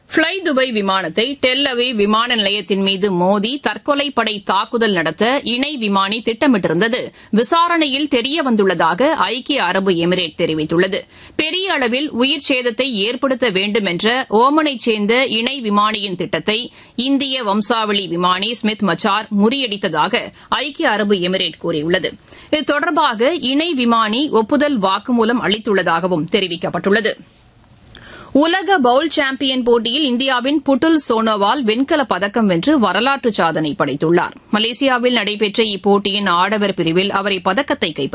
fly Dubai விமானத்தை Tel Aviv விமான நிலையத்தின் மீது மோதி தற்கொலைப்படை தாக்குதல் நடத்த இணை விமானி திட்டமிட்டிருந்தது விசாரணையில் தெரியவந்துள்ளதாக ஐக்கிய அரபு எமிரேட் தெரிவித்துள்ளது பெரிய அளவில் உயிர் சேதத்தை ஏற்படுத்த வேண்டும் என்ற ஓமனைச் சேர்ந்த இணை விமானியின் திட்டத்தை இந்திய வம்சாவளி விமானி ஸ்மித் மச்சார் முறியடித்ததாக ஐக்கிய அரபு எமிரேட் கூறியுள்ளது இது தொடர்பாக இணை விமானி ஒப்புதல் வாக்குமூலம் அளித்துள்ளதாகவும் தெரிவிக்கப்பட்டுள்ளது உலக பவுல் சாம்பியன் போட்டியில் இந்தியாவின் புட்டுல் சோனோவால் வெண்கலப் பதக்கம் வென்று வரலாற்று சாதனை படைத்துள்ளார் மலேசியாவில் நடைபெற்ற இப்போட்டியின் ஆடவர் பிரிவில் அவர் இப்பதக்கத்தை கைப்பற்றினார்